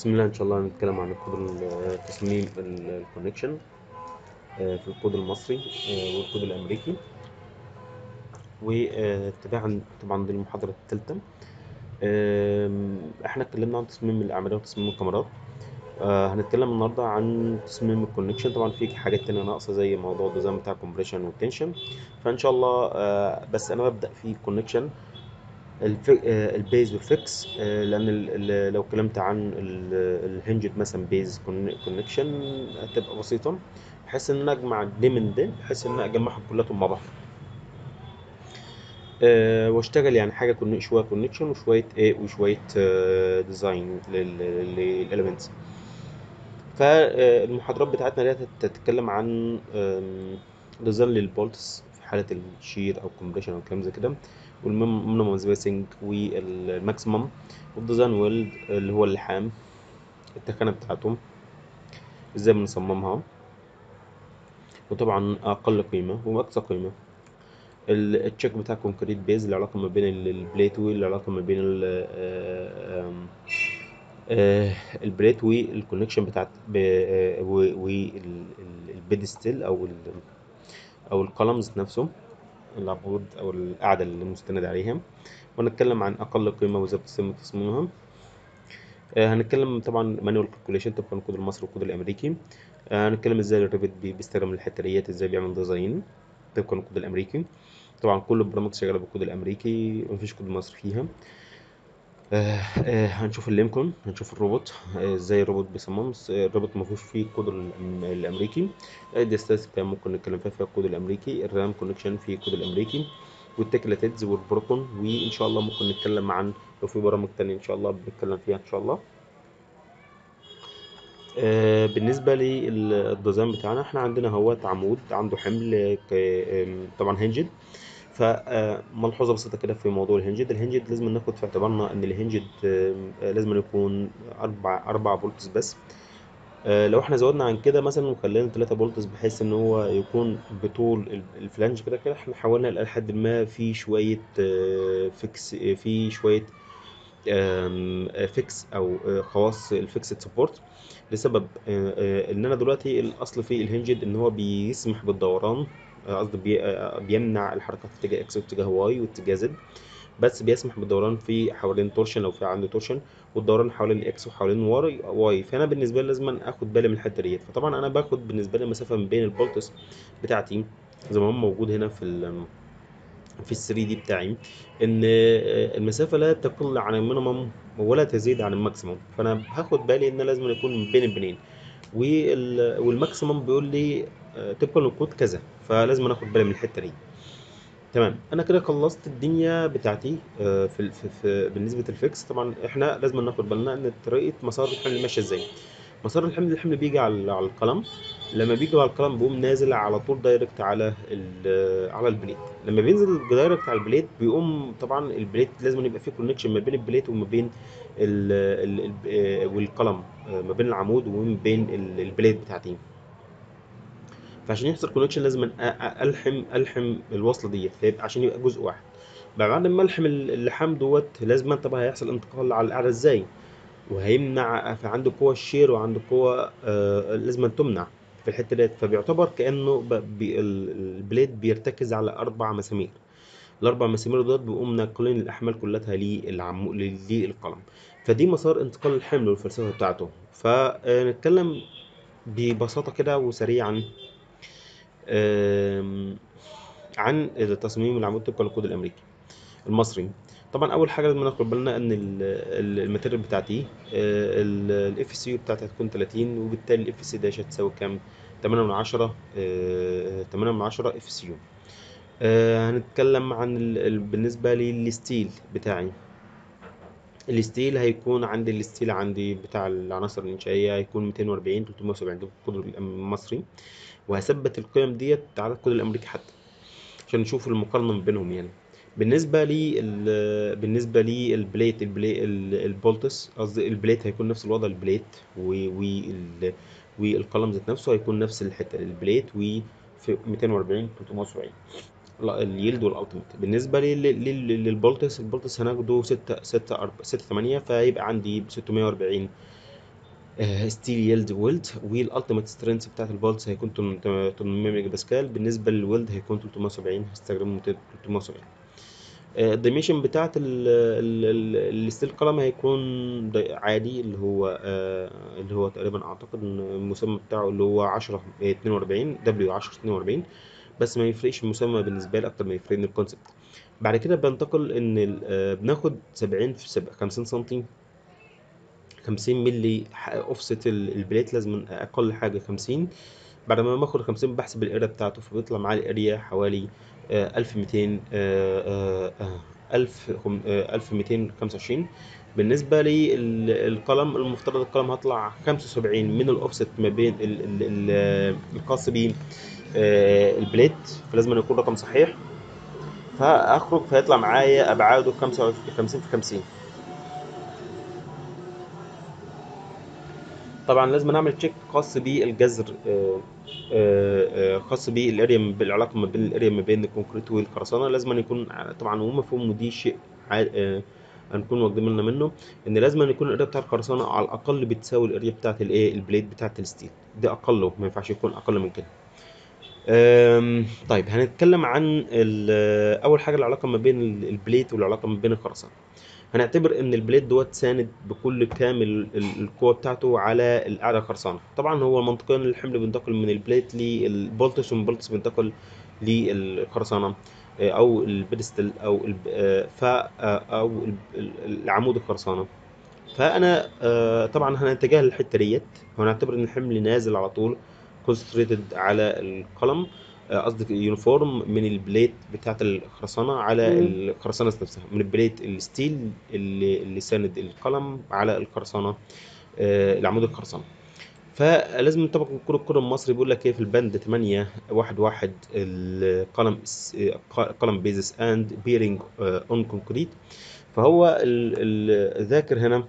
بسم الله ان شاء الله هنتكلم عن الكود ال- تصميم الكونكشن في الكود المصري آه، والكود الامريكي وتباعا طبعا دي المحاضره الثالثه احنا اتكلمنا عن تصميم الاعمده وتصميم الكاميرات آه، هنتكلم النهارده عن تصميم الكونكشن طبعا في حاجات تانية ناقصه زي موضوع الديزاين بتاع الكومبريشن والتنشن فان شاء الله آه، بس انا ببدا في الكونكشن البيز والفيكس آه، لان ال- ال- لو اتكلمت عن الهنجد مثلا بيز كونكشن هتبقى بسيطه بحيث ان انا اجمع دي من ده بحيث ان انا اجمعهم كلهم مع بعض أه واشتغل يعني حاجه كون شويه كونكشن وشويه ايه وشويه أه ديزاين للاليمنتس فالمحاضرات بتاعتنا دي تتكلم عن ديزاين للبولتس في حاله الشير او كومبريشن او كلام زي كده والمينيمم سبيسنج والماكسيمم والديزاين ويلد اللي هو اللحام التخانه بتاعتهم ازاي بنصممها وطبعا اقل قيمه واقصى قيمه ال- التشيك بتاع كونكريت بيز العلاقه ما بين ال- البليت والعلاقه ما بين ال آم، آه، البليت والكونكشن بتاعت والبيدستيل او ال او القلمز نفسه العمود او القاعده اللي مستند عليها ونتكلم عن اقل قيمه وازاي بتتم تصميمها آه، هنتكلم طبعا مانوال كالكوليشن طبقا الكود المصري والكود الامريكي آه، هنتكلم ازاي الريفت بي- بيستخدم الحتريات ازاي بيعمل ديزاين طبقا الكود الامريكي طبعا كل البرامج شغاله بالكود الامريكي مفيش كود مصري فيها آه آه هنشوف اللينكولن هنشوف الروبوت آه ازاي الروبوت بيصمم س- الروبوت مفيهوش فيه الكود الأم- الامريكي الديستانس كان ممكن نتكلم فيها فيها الكود الامريكي الرام كونكشن فيه الكود الامريكي والتكلاتيدز والبروتون وان شاء الله ممكن نتكلم عن لو في برامج تانية ان شاء الله بنتكلم فيها ان شاء الله آه، بالنسبة للديزاين بتاعنا احنا عندنا هوت عمود عنده حمل ك- آم، طبعا هنجد فملحوظة بسيطة كده في موضوع الهنجد الهنجد لازم ناخد في اعتبارنا ان الهنجد آم، آه، لازم يكون أربع أربع بولتس بس آه، لو احنا زودنا عن كده مثلا وخلينا 3 بولتس بحيث ان هو يكون بطول ال- الفلانج كده كده احنا حاولنا الى حد ما في شوية آه، فيكس آه، في شوية آم، آه، فيكس او آه، خواص الفيكسد سبورت لسبب آه، آه، ان انا دلوقتي الاصل في الهنجد ان هو بيسمح بالدوران آه، قصدي بي- آه، بيمنع الحركات في اتجاه اكس واتجاه واي واتجاه زد بس بيسمح بالدوران في حوالين تورشن لو في عنده تورشن والدوران حوالين الاكس وحوالين واي واي فانا بالنسبه لي لازم اخد بالي من الحته ديت فطبعا انا باخد بالنسبه لي مسافه من بين البولتس بتاعتي زي ما هو موجود هنا في ال في ال 3 دي بتاعي ان آه، المسافه لا تقل عن المينيمم ولا تزيد عن الماكسيمم فانا هاخد بالي ان لازم يكون بين البنين وال- والماكسيمم بيقول لي آه، طبقا للكود كذا فلازم اخد بالي من الحته دي تمام انا كده خلصت الدنيا بتاعتي آه، في, في, في بالنسبه للفيكس طبعا احنا لازم ناخد بالنا ان طريقه مسار الحمل ماشيه ازاي مسار الحمل الحمل بيجي على على القلم لما بيجي على القلم بيقوم نازل على طول دايركت على ال- على البليت لما بينزل دايركت على البليت بيقوم طبعا البليت لازم يبقى فيه كونكشن ما بين البليت وما بين ال ال ال والقلم آه، ما بين العمود وما بين ال- البليت بتاعتي فعشان يحصل كونكشن لازم أ- أ- الحم الحم الوصله ديت فيبقى عشان يبقى جزء واحد بعد ما الحم اللحام دوت لازم طبعا هيحصل انتقال على القاعده ازاي وهيمنع فعنده قوة الشير وعنده قوة آه لازم تمنع في الحتة ديت فبيعتبر كأنه ب- بي ال- البليد بيرتكز على أربع مسامير الأربع مسامير دول بيقوم ناقلين الأحمال كلها للعمو للقلم فدي مسار انتقال الحمل والفلسفة بتاعته فنتكلم ببساطة كده وسريعا آم، عن تصميم العمود طبقا للكود الأمريكي المصري طبعا اول حاجه لازم ناخد بالنا ان ال- ال- الماتيريال بتاعتي الاف سي يو بتاعتي هتكون 30 وبالتالي الاف سي داش هتساوي كام 8 من 10 8 من 10 اف سي يو هنتكلم عن ال- ال- بالنسبه للستيل بتاعي الستيل هيكون عندي الستيل عندي بتاع العناصر الإنشائية هيكون 240 370 ده الكود المصري وهثبت القيم ديت على الكود الأمريكي حتى عشان نشوف المقارنة ما بينهم يعني بالنسبة لي ال- بالنسبة لي البليت البلي ال- البولتس قصدي البليت هيكون نفس الوضع البليت و وال والقلم ذات نفسه هيكون نفس الحتة البليت و في 240 370 لا اليلد والالتيميت بالنسبة لي لل- لل- للبولتس البولتس هناخده 6 6 6 8 فهيبقى عندي 640 ستيل يلد ويلد والالتيميت سترينث بتاعت البولتس هيكون 800 ميجا باسكال بالنسبه للويلد هيكون 370 هستخدم 370 الدايمنشن بتاعت ال- ال- ال- الستيل قلم هيكون دا- عادي اللي هو آه، اللي هو تقريبا اعتقد ان المسمى بتاعه اللي هو 10 42 دبليو 10 42 بس ما يفرقش المسمى بالنسبه لي اكتر ما يفرقني الكونسبت بعد كده بنتقل ان ال- آه، بناخد 70 في سب- 50 سنتي 50 ملي اوفست البليت لازم اقل حاجه 50 بعد ما باخد 50 بحسب الاريا بتاعته فبيطلع معايا الاريا حوالي آه، 1200 آه، آه، آه، 1000 خم- آه، 1225 بالنسبة للقلم المفترض القلم هطلع 75 من الاوفست ما بين ال- ال- ال- الخاص بيه آه، البليت فلازم أن يكون رقم صحيح فاخرج فيطلع معايا ابعاده 50 في 50 طبعا لازم نعمل تشيك خاص بالجذر آه، آه، آه، خاص بالاريا بالعلاقه ما بين الاريا ما بين الكونكريت والخرسانه لازم أن يكون طبعا هو مفهوم ودي شيء عا- آه، هنكون واخدين بالنا منه ان لازم أن يكون الاريا بتاع الخرسانه على الاقل بتساوي الاريا بتاعت الايه البليد بتاعت الستيل ده اقله ما ينفعش يكون اقل من كده أم، طيب هنتكلم عن ال- اول حاجه العلاقه ما بين ال- البليت والعلاقه ما بين الخرسانه هنعتبر ان البليت دوت ساند بكل كامل ال- القوه بتاعته على القاعده الخرسانه طبعا هو منطقيا الحمل بينتقل من البليت للبولتس ومن البولتس بينتقل للخرسانه آه، او البريستل او الب- آه، ف آه، او ال- ال- العمود الخرسانه فانا آه، طبعا هنتجه للحته ديت وهنعتبر ان الحمل نازل على طول كونستريتد على القلم آه، قصدي يونيفورم من البليت بتاعت الخرسانه على مم. الخرسانه نفسها من البليت الستيل اللي اللي ساند القلم على الخرسانه آه، العمود الخرسانه فلازم طبعا يكون الكود المصري بيقول لك ايه في البند 8 واحد واحد القلم قلم بيزس اند بيرنج اون كونكريت فهو ال- ال- الذاكر هنا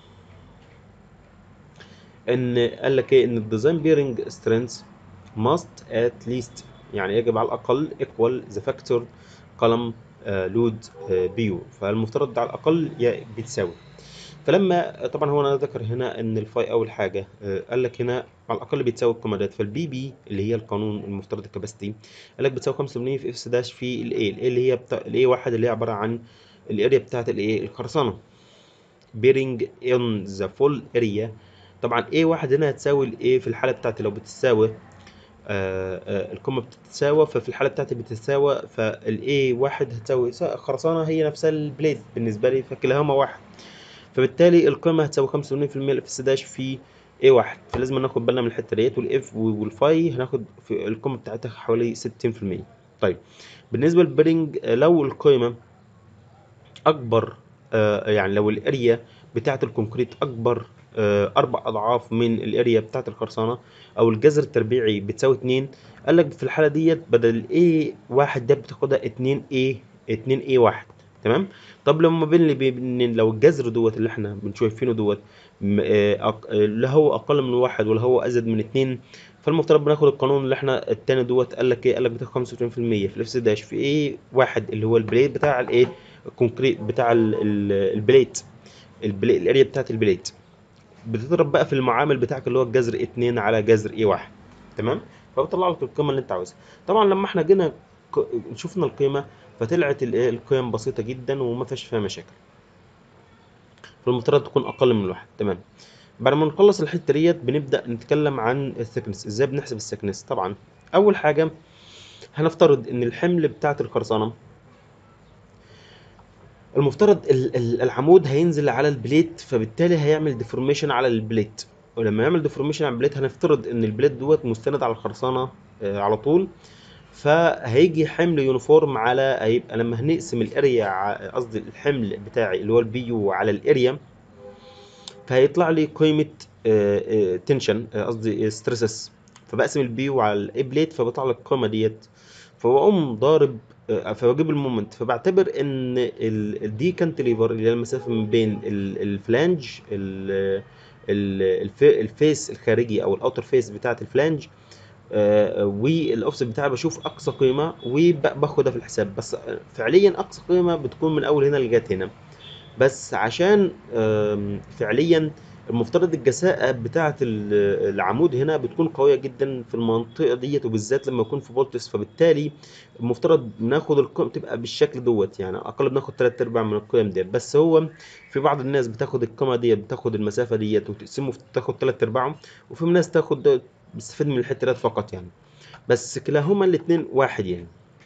ان قال لك ايه ان الديزاين بيرنج سترينث must at least يعني يجب على الاقل equal the factor قلم لود بيو فالمفترض على الاقل ي- بتساوي فلما طبعا هو انا ذكر هنا ان الفاي اول حاجه آه، قال لك هنا على الاقل بتساوي الكومادات فالبي بي اللي هي القانون المفترض الكباستي قال لك بتساوي 85 في اف سداش في الاي الاي اللي هي بتا... الاي واحد اللي هي عباره عن الاريا بتاعت الايه الخرسانه بيرنج ان ذا فول اريا طبعا ايه واحد هنا هتساوي الايه في الحاله بتاعتي لو بتساوي آه، آه، القمه بتتساوى ففي الحاله بتاعتي بتتساوى فالاي واحد هتساوي س- خرسانه هي نفسها البليد بالنسبه لي فكلاهما واحد فبالتالي القيمه هتساوي 85% الاف سداش في اي واحد فلازم ناخد بالنا من الحته ديت والاف والفاي هناخد في القيمه بتاعتها حوالي 60% طيب بالنسبه للبرينج آه، لو القيمه اكبر آه، يعني لو الاريا بتاعه الكونكريت اكبر آه، اربع اضعاف من الاريا بتاعه الخرسانه او الجذر التربيعي بتساوي 2 قال لك في الحاله ديت بدل ايه واحد ده بتاخدها 2 ايه 2 ايه واحد تمام طب لما بين اللي بين لو الجذر دوت اللي احنا بنشوفينه دوت م- آه، أق- آه، لا هو اقل من واحد ولا هو ازيد من اتنين فالمفترض بناخد القانون اللي احنا التاني دوت قال لك ايه قال لك بتاخد 25% في الاف داش في ايه واحد اللي هو البليت بتاع الايه الكونكريت بتاع ال- ال- البليت البليت الاريا بتاعت البليت بتضرب بقى في المعامل بتاعك اللي هو الجذر 2 على جذر ايه واحد تمام فبيطلع لك القيمه اللي انت عاوزها طبعا لما احنا جينا ك- شفنا القيمه فطلعت الايه القيم بسيطه جدا وما فيهاش فيها مشاكل فالمفترض تكون اقل من الواحد تمام بعد ما نخلص الحته ديت بنبدا نتكلم عن الثيكنس ازاي بنحسب الثيكنس طبعا اول حاجه هنفترض ان الحمل بتاعت الخرسانه المفترض ال- ال- العمود هينزل على البليت فبالتالي هيعمل ديفورميشن على البليت ولما يعمل ديفورميشن على البليت هنفترض ان البليت دوت مستند على الخرسانه آه، على طول فهيجي حمل يونيفورم على هيبقى لما هنقسم الاريا ع- قصدي الحمل بتاعي اللي هو البيو على الاريا فهيطلع لي قيمه تنشن قصدي ستريسس فبقسم البيو على الاي بليت فبيطلع لي القيمه ديت فبقوم ضارب آه، فبجيب المومنت فبعتبر ان ال- الدي كانتليفر اللي هي المسافه ما بين ال- الفلانج ال- ال- الف- الفيس الخارجي او الاوتر فيس بتاعت الفلانج آه، والاوفست بتاعي بشوف اقصى قيمه وباخدها في الحساب بس فعليا اقصى قيمه بتكون من اول هنا لغايه هنا بس عشان آم، فعليا المفترض الجساءة بتاعة ال- العمود هنا بتكون قوية جدا في المنطقة ديت وبالذات لما يكون في بولتس فبالتالي المفترض ناخد القيم تبقى بالشكل دوت يعني اقل بناخد تلات ارباع من القيم ديت بس هو في بعض الناس بتاخد القيمة ديت بتاخد المسافة ديت وتقسمه تاخد تلات ارباعهم وفي ناس تاخد بتستفيد من الحتة ديت فقط يعني بس كلاهما الاتنين واحد يعني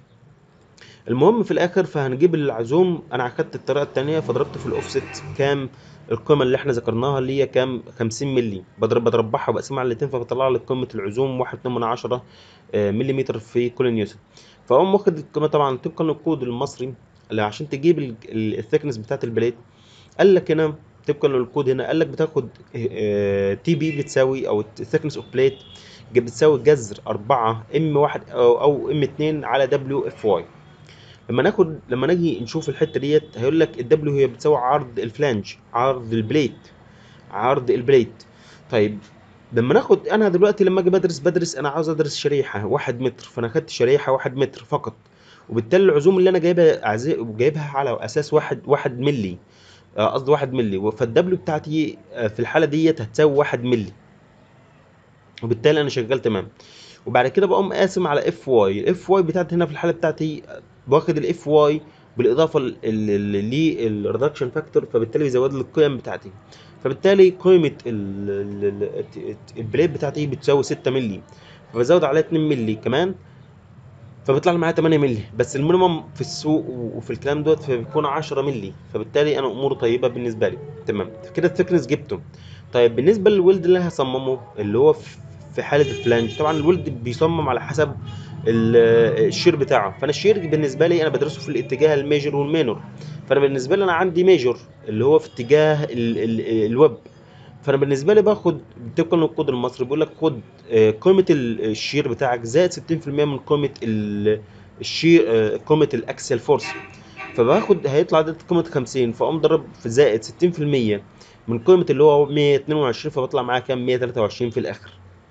المهم في الاخر فهنجيب العزوم انا اخدت الطريقه التانية فضربت في الاوفست كام القيمه اللي احنا ذكرناها اللي هي كام 50 مللي بضرب بتربعها وبقسمها على الاتنين فبطلع لي قيمه العزوم 1.2 من عشرة آه، مليمتر في كل نيوتن فاقوم واخد القيمه طبعا طبقا للكود المصري اللي عشان تجيب الثيكنس بتاعت البليت قال لك هنا طبقا للكود هنا قال لك بتاخد تي بي بتساوي او الثيكنس اوف بليت بتساوي جذر 4 ام 1 او او ام 2 على دبليو اف واي لما ناخد لما نيجي نشوف الحته ديت هيقول لك الدبليو هي بتساوي عرض الفلانج عرض البليت عرض البليت طيب لما ناخد انا دلوقتي لما اجي بدرس بدرس انا عاوز ادرس شريحه واحد متر فانا خدت شريحه واحد متر فقط وبالتالي العزوم اللي انا جايبها أعز- جايبها على اساس واحد واحد ملي آه، قصدي واحد ملي فالدبليو بتاعتي آه، في الحاله ديت هتساوي واحد ملي وبالتالي انا شغال تمام وبعد كده بقوم قاسم على اف واي الاف واي بتاعتي هنا في الحاله بتاعتي واخد الاف واي بالاضافه للريدكشن فاكتور فبالتالي بيزود لي القيم بتاعتي فبالتالي قيمه ال- ال- ال- البليت بتاعتي بتساوي 6 مللي فبزود عليها 2 مللي كمان فبيطلع لي معايا 8 مللي بس المينيمم في السوق وفي الكلام دوت فبيكون 10 مللي فبالتالي انا اموره طيبه بالنسبه لي تمام كده الثيكنس جبته طيب بالنسبه للولد اللي انا هصممه اللي هو في في حاله الفلانج طبعا الولد بيصمم على حسب ال- الشير بتاعه فانا الشير بالنسبه لي انا بدرسه في الاتجاه الميجر والمينور فانا بالنسبه لي انا عندي ميجر اللي هو في اتجاه ال ال الويب فانا بالنسبه لي باخد طبقا للكود المصري بيقول لك خد آه، قيمه ال- الشير بتاعك زائد 60% من قيمه ال- الشير آه، قيمه الاكسل فورس فباخد هيطلع ده قيمه 50 فاقوم ضرب في زائد 60% من قيمه اللي هو 122 فبطلع معايا كام 123 في الاخر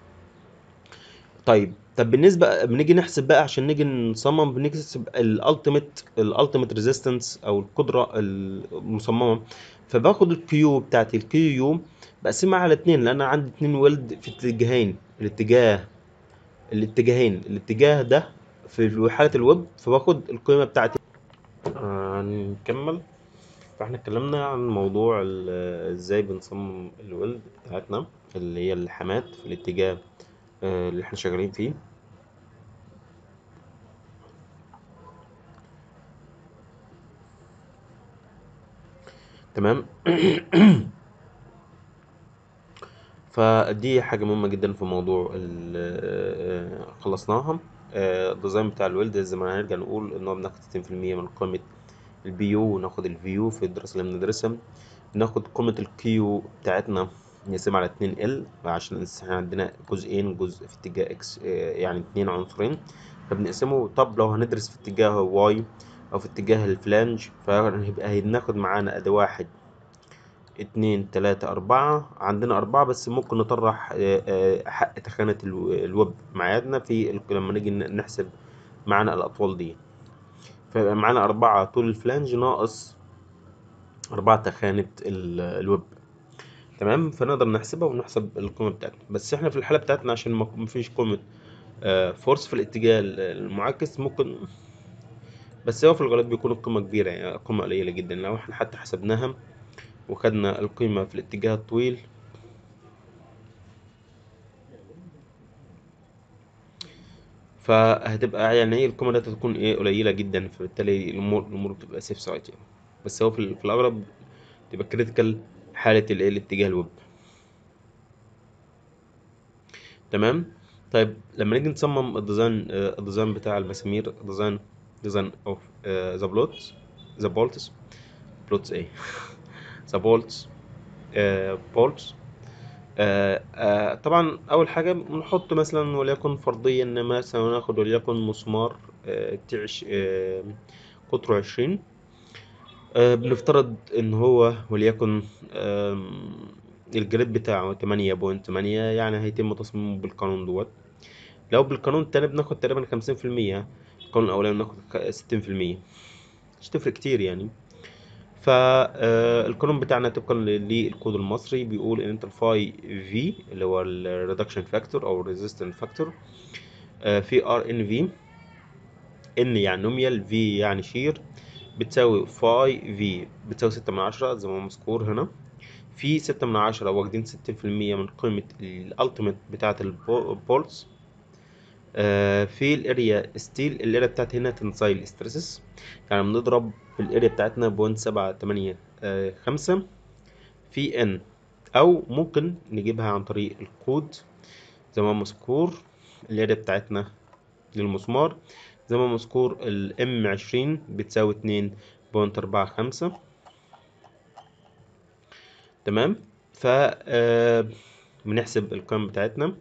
طيب طب بالنسبه بنيجي نحسب بقى عشان نيجي نصمم بنيجي نحسب الالتيميت الالتيميت ريزيستنس او القدره المصممه فباخد الكيو بتاعتي الكيو يو بقسمها على اتنين لان انا عندي اتنين ويلد في اتجاهين الاتجاه الاتجاهين الاتجاه ده في حاله الويب فباخد القيمه بتاعتي هنكمل فاحنا اتكلمنا عن موضوع ال- ازاي بنصمم الويلد بتاعتنا اللي هي اللحامات في الاتجاه آه، اللي احنا شغالين فيه تمام فدي حاجة مهمة جدا في موضوع ال- آه، خلصناها آه، الديزاين بتاع الويلد زي ما هنرجع نقول ان هو بناخد 60% من قيمة البي يو وناخد الفيو في الدراسة اللي بندرسها بناخد قيمة الكيو بتاعتنا نقسمها على 2 ال عشان احنا عندنا جزئين جزء في اتجاه اكس آه، يعني اتنين عنصرين فبنقسمه طب لو هندرس في اتجاه واي او في اتجاه الفلانج فهيبقى هناخد معانا ادي واحد اتنين تلاتة أربعة عندنا أربعة بس ممكن نطرح آه، آه، حق تخانة الو- الويب معادنا في ال- لما نيجي ن- نحسب معانا الأطوال دي فيبقى معانا أربعة طول الفلانج ناقص أربعة تخانة ال- الويب تمام فنقدر نحسبها ونحسب القيمة بتاعتنا بس احنا في الحالة بتاعتنا عشان ما مفيش قيمة فورس في الاتجاه ال- المعاكس ممكن بس هو في الغالب بيكون القيمة كبيرة يعني قيمة قليلة جدا لو احنا حتى حسبناها وخدنا القيمة في الاتجاه الطويل فهتبقى يعني ايه القيمة دي هتكون ايه قليلة جدا فبالتالي الأمور الأمور بتبقى سيف سايد يعني بس هو في, ال- في الأغلب تبقى كريتيكال حالة الايه الاتجاه الويب تمام طيب لما نيجي نصمم الديزاين آه، الديزاين بتاع المسامير ديزاين ديزاين اوف ذا بلوتس ذا بولتس بلوتس ايه ذا بولتس بولتس طبعا اول حاجه بنحط مثلا وليكن فرضيا ان مثلا ناخد وليكن مسمار آه، تعش آه، قطره عشرين آه، بنفترض ان هو وليكن آم، الجريد بتاعه تمانية بوينت تمانية يعني هيتم تصميمه بالقانون دوت لو بالقانون التاني بناخد تقريبا خمسين في المية القانون الأولاني بناخد ستين في المية مش تفرق كتير يعني فالقانون بتاعنا طبقا للكود المصري بيقول ان انت الفاي في اللي هو الريدكشن فاكتور او الريزيستنت فاكتور في ار ان في ان يعني نوميال في يعني شير بتساوي فاي في بتساوي ستة من عشرة زي ما هو مذكور هنا في ستة من عشرة واخدين ستين في المية من قيمة الالتيميت بتاعة البولتس آه في الاريا ستيل الاريا بتاعت هنا تنسايل ستريسز يعني بنضرب في الاريا بتاعتنا بوينت سبعة تمانية آه خمسة في ان او ممكن نجيبها عن طريق الكود زي ما هو مذكور الاريا بتاعتنا للمسمار زي ما مذكور الام عشرين بتساوي اتنين بوينت اربعة خمسة تمام ف آه بنحسب القيم بتاعتنا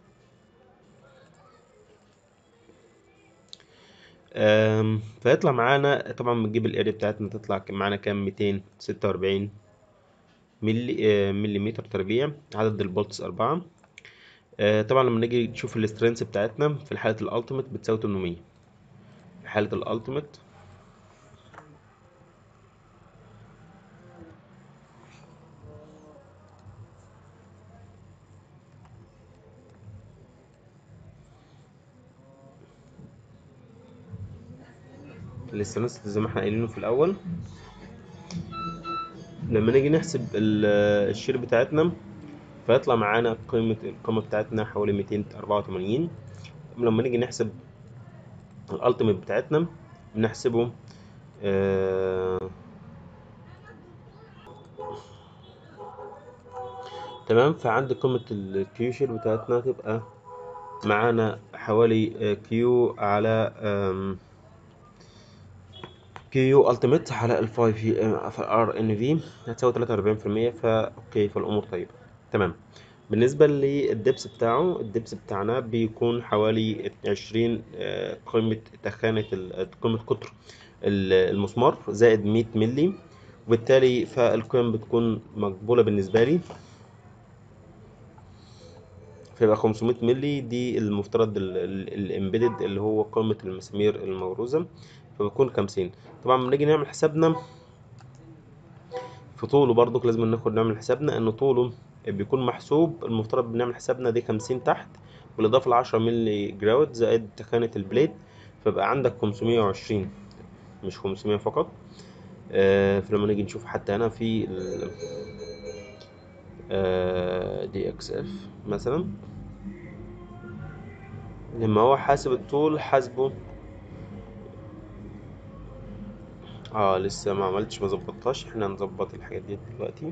آم، فيطلع معانا طبعا بنجيب الاريا بتاعتنا تطلع معانا كام ميتين ستة وأربعين ملي آه، مليمتر تربيع عدد البولتس أربعة آه، طبعا لما نيجي نشوف السترينث بتاعتنا في حالة الألتيميت بتساوي 800 في حالة الألتيميت السترينث زي ما احنا قايلينه في الأول لما نيجي نحسب ال- الشير بتاعتنا فيطلع معانا قيمة القيمة بتاعتنا حوالي 284 لما نيجي نحسب الالتيميت بتاعتنا بنحسبه آه تمام فعند قيمة الكيو شير بتاعتنا تبقى معانا حوالي كيو على آم، كيو التيميت على الفاي في ار ان في هتساوي 43% فا اوكي فالامور طيبة تمام بالنسبة للدبس بتاعه الدبس بتاعنا بيكون حوالي 20 آه، قيمة تخانة ال- قيمة قطر ال- المسمار زائد 100 ملي وبالتالي فالقيم بتكون مقبولة بالنسبة لي فيبقى 500 ملي دي المفترض الامبيدد اللي هو قيمة المسامير الموروزة فبيكون 50 طبعا لما نيجي نعمل حسابنا في طوله برضك لازم ناخد نعمل حسابنا ان طوله بيكون محسوب المفترض بنعمل حسابنا دي 50 تحت بالاضافة ل 10 ملي جراود زائد تخانة البليد فبقى عندك 520 مش 500 فقط آه فلما نيجي نشوف حتى هنا في ال آه دي اكس اف مثلا لما هو حاسب الطول حاسبه اه لسه ما عملتش ما ظبطتهاش احنا هنظبط الحاجات دي دلوقتي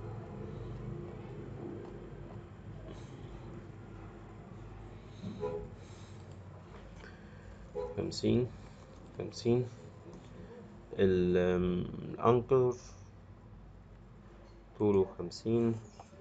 خمسين خمسين ال- آم، الأنكر طوله خمسين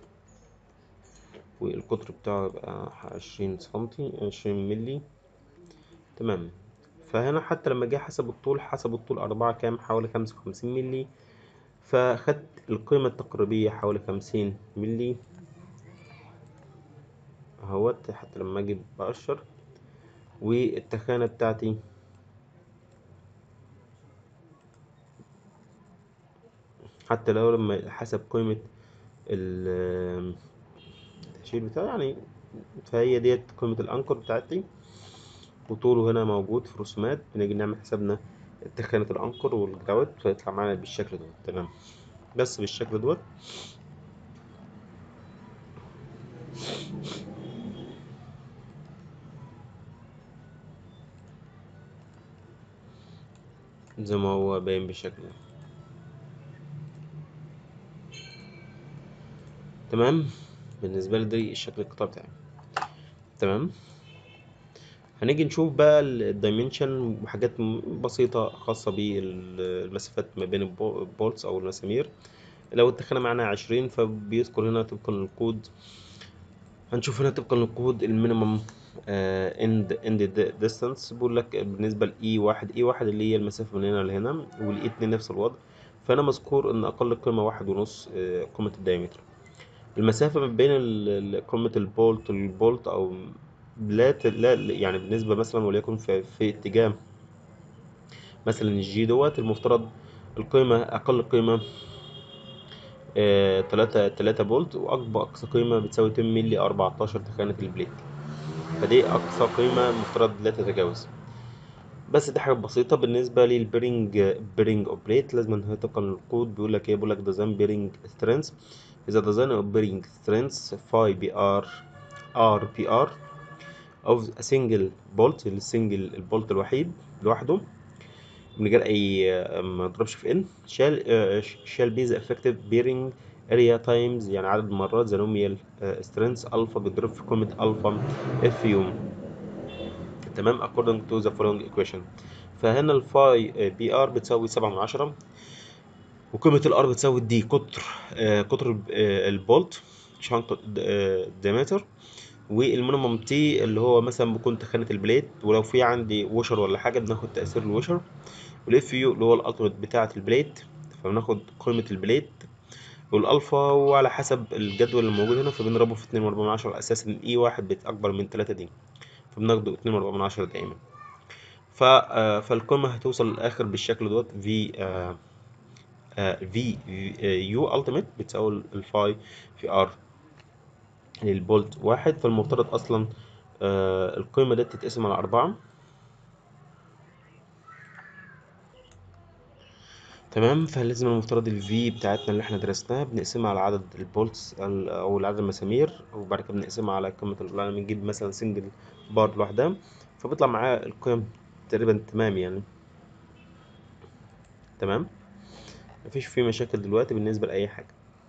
والقطر بتاعه يبقى عشرين سنتي عشرين ملي تمام فهنا حتى لما جه حسب الطول حسب الطول أربعة كام حوالي خمسة وخمسين ملي فخدت القيمة التقريبية حوالي خمسين ملي اهوت حتى لما اجي بقشر والتخانة بتاعتي حتى لو لما حسب قيمة ال- التهشير بتاعي يعني فهي ديت قيمة الأنكر بتاعتي وطوله هنا موجود في رسومات بنيجي نعمل حسابنا تخانة الأنكر والجراوت فيطلع معانا بالشكل دوت تمام بس بالشكل دوت زي ما هو باين بالشكل ده تمام بالنسبة لي دي الشكل القطاع بتاعي تمام هنيجي نشوف بقى الدايمنشن وحاجات م- بسيطة خاصة بالمسافات ما بين البو- البولتس أو المسامير لو التخانة معانا عشرين فبيذكر هنا طبقا للكود هنشوف هنا طبقا للكود المينيمم اند اند ديستانس بيقول لك بالنسبة لاي واحد اي واحد اللي هي المسافة من هنا لهنا والاي اتنين نفس الوضع فهنا مذكور ان اقل قيمة واحد ونص آه، قيمة الدايمتر المسافة ما بين ال- ال- قمة البولت والبولت أو لا ت- لا يعني بالنسبة مثلا وليكن في, في اتجاه مثلا الجي دوت المفترض القيمة أقل قيمة آه، تلاتة تلاتة بولت واكبر اقصى قيمة بتساوي 10 ملي 14 تخانة البليت فدي اقصى قيمة مفترض لا تتجاوز بس دي حاجة بسيطة بالنسبة للبيرنج بيرنج اوف بليت لازم ان هي طبقا للكود بيقول لك ايه بيقول لك ديزاين بيرنج سترينث اذا ديزاين اوف بيرنج سترينث 5 بي ار ار بي ار of a single bolt السنجل البولت الوحيد لوحده من غير اي ما نضربش في ان shall uh, shall be the effective bearing area times يعني عدد مرات the nominal uh, strength الفا بيضرب في قيمة الفا اف يو تمام according to the following equation فهنا الفاي بي ار بتساوي سبعة من عشرة وقيمة الار بتساوي دي قطر آه قطر آه البولت شنطة ديمتر والمينيمم تي اللي هو مثلا بيكون تخانة البليت ولو في عندي وشر ولا حاجة بناخد تأثير الوشر والاف يو اللي هو الالتيميت بتاعة البليت فبناخد قيمة البليت والالفا وعلى حسب الجدول اللي موجود هنا فبنضربه في اتنين واربعة من عشرة على اساس ان اي واحد بيت اكبر من تلاتة دي فبناخده اتنين واربعة من عشرة دايما ف آه، فالقيمة هتوصل للآخر بالشكل دوت في آه، آه، في يو التيميت بتساوي الفاي في ار للبولت واحد فالمفترض اصلا آه، القيمة دي تتقسم على أربعة تمام فلازم المفترض ال V بتاعتنا اللي احنا درسناها بنقسمها على عدد البولتس ال- أو عدد المسامير وبعد كده بنقسمها على قيمة ال- لما بنجيب مثلا سنجل بار لوحدها فبيطلع معاها القيم تقريبا تمام يعني تمام مفيش فيه مشاكل دلوقتي بالنسبة لأي حاجة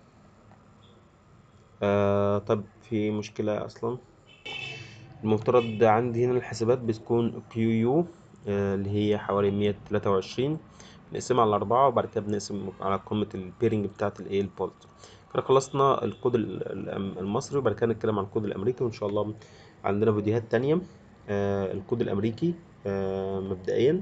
آه طب في مشكلة أصلا المفترض عندي هنا الحسابات بتكون كيو يو اللي هي حوالي مية تلاتة وعشرين نقسمها على أربعة وبعد كده بنقسم على قيمة البيرنج بتاعة الإيه البولت كده خلصنا الكود ال- ال- المصري وبعد كده نتكلم عن الكود الأمريكي وإن شاء الله عندنا فيديوهات تانية آه الكود الأمريكي آه مبدئيا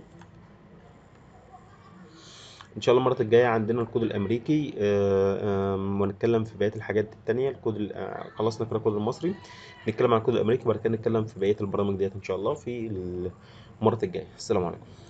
إن شاء الله المرة الجاية عندنا الكود الأمريكي آه آم، ونتكلم في بقية الحاجات التانية الكود ال- آه، خلصنا كده الكود المصري نتكلم عن الكود الأمريكي وبعد كده نتكلم في بقية البرامج ديت إن شاء الله في المرة الجاية السلام عليكم